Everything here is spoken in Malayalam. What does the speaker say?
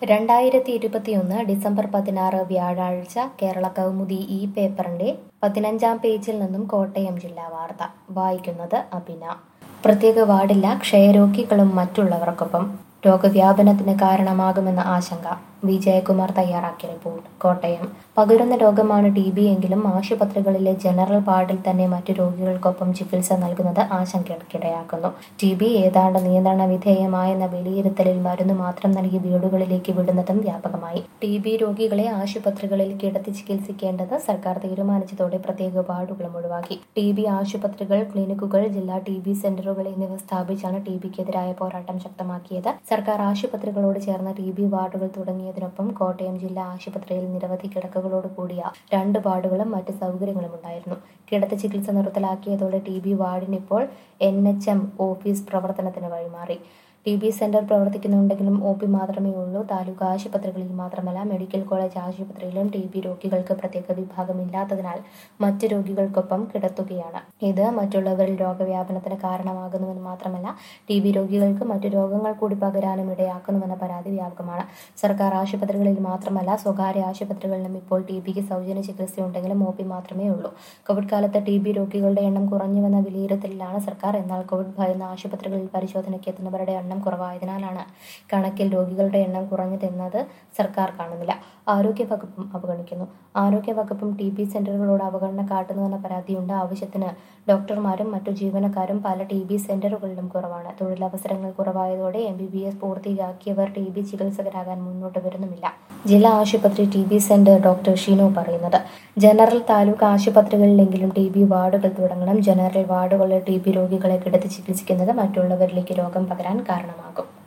രണ്ടായിരത്തി ഇരുപത്തിയൊന്ന് ഡിസംബർ പതിനാറ് വ്യാഴാഴ്ച കേരള കൗമുദി ഈ പേപ്പറിന്റെ പതിനഞ്ചാം പേജിൽ നിന്നും കോട്ടയം ജില്ലാ വാർത്ത വായിക്കുന്നത് അഭിന പ്രത്യേക വാർഡില്ല ക്ഷയരോഗികളും മറ്റുള്ളവർക്കൊപ്പം രോഗവ്യാപനത്തിന് കാരണമാകുമെന്ന ആശങ്ക വി ജയകുമാർ തയ്യാറാക്കിയ റിപ്പോർട്ട് കോട്ടയം പകരുന്ന രോഗമാണ് ടി ബി എങ്കിലും ആശുപത്രികളിലെ ജനറൽ വാർഡിൽ തന്നെ മറ്റു രോഗികൾക്കൊപ്പം ചികിത്സ നൽകുന്നത് ആശങ്കയ്ക്കിടയാക്കുന്നു ടി ബി ഏതാണ്ട് നിയന്ത്രണ വിധേയമായെന്ന വിലയിരുത്തലിൽ മരുന്ന് മാത്രം നൽകി വീടുകളിലേക്ക് വിടുന്നതും വ്യാപകമായി ടി ബി രോഗികളെ ആശുപത്രികളിൽ കിടത്തി ചികിത്സിക്കേണ്ടത് സർക്കാർ തീരുമാനിച്ചതോടെ പ്രത്യേക വാർഡുകളും ഒഴിവാക്കി ടി ബി ആശുപത്രികൾ ക്ലിനിക്കുകൾ ജില്ലാ ടി ബി സെന്ററുകൾ എന്നിവ സ്ഥാപിച്ചാണ് ടി ബിക്കെതിരായ പോരാട്ടം ശക്തമാക്കിയത് സർക്കാർ ആശുപത്രികളോട് ചേർന്ന ടി ബി വാർഡുകൾ തുടങ്ങിയതിനൊപ്പം കോട്ടയം ജില്ലാ ആശുപത്രിയിൽ നിരവധി കിടക്കകളോട് കൂടിയ രണ്ട് വാർഡുകളും മറ്റ് സൗകര്യങ്ങളും ഉണ്ടായിരുന്നു കിടത്തി ചികിത്സ നിർത്തലാക്കിയതോടെ ടി ബി വാർഡിനിപ്പോൾ എൻ എച്ച് എം ഓഫീസ് പ്രവർത്തനത്തിന് വഴിമാറി ടി ബി സെന്റർ പ്രവർത്തിക്കുന്നുണ്ടെങ്കിലും ഒ പി മാത്രമേ ഉള്ളൂ താലൂക്ക് ആശുപത്രികളിൽ മാത്രമല്ല മെഡിക്കൽ കോളേജ് ആശുപത്രിയിലും ടി ബി രോഗികൾക്ക് പ്രത്യേക വിഭാഗമില്ലാത്തതിനാൽ മറ്റ് രോഗികൾക്കൊപ്പം കിടത്തുകയാണ് ഇത് മറ്റുള്ളവരിൽ രോഗവ്യാപനത്തിന് കാരണമാകുന്നുവെന്ന് മാത്രമല്ല ടി ബി രോഗികൾക്ക് മറ്റു രോഗങ്ങൾ കൂടി പകരാനും ഇടയാക്കുന്നുവെന്ന പരാതി വ്യാപകമാണ് സർക്കാർ ആശുപത്രികളിൽ മാത്രമല്ല സ്വകാര്യ ആശുപത്രികളിലും ഇപ്പോൾ ടി ബിക്ക് സൗജന്യ ചികിത്സയുണ്ടെങ്കിലും ഒ പി മാത്രമേ ഉള്ളൂ കോവിഡ് കാലത്ത് ടി ബി രോഗികളുടെ എണ്ണം കുറഞ്ഞുവെന്ന വിലയിരുത്തലിലാണ് സർക്കാർ എന്നാൽ കോവിഡ് ഭയന്ന ആശുപത്രികളിൽ പരിശോധനയ്ക്ക് എത്തുന്നവരുടെ എണ്ണം കുറവായതിനാലാണ് കണക്കിൽ രോഗികളുടെ എണ്ണം കുറഞ്ഞതെന്നത് സർക്കാർ കാണുന്നില്ല ആരോഗ്യ വകുപ്പും അവഗണിക്കുന്നു ആരോഗ്യ വകുപ്പും ടി ബി സെന്ററുകളോട് അവഗണന കാട്ടുന്നുവെന്ന പരാതിയുണ്ട് ആവശ്യത്തിന് ഡോക്ടർമാരും മറ്റു ജീവനക്കാരും പല ടി ബി സെന്ററുകളിലും കുറവാണ് തൊഴിലവസരങ്ങൾ കുറവായതോടെ എം ബി ബി എസ് പൂർത്തിയാക്കിയവർ ടി ബി ചികിത്സകരാകാൻ മുന്നോട്ട് വരുന്നുമില്ല ജില്ലാ ആശുപത്രി T B center doctor Shinu പറയുന്നത് ജനറൽ താലൂക്ക് ആശുപത്രികളിലെങ്കിലും ടി ബി വാർഡുകൾ തുടങ്ങണം ജനറൽ വാർഡുകളിൽ ടി ബി രോഗികളെ കിടത്തി ചികിത്സിക്കുന്നത് മറ്റുള്ളവരിലേക്ക് രോഗം പകരാൻ കാരണമാകും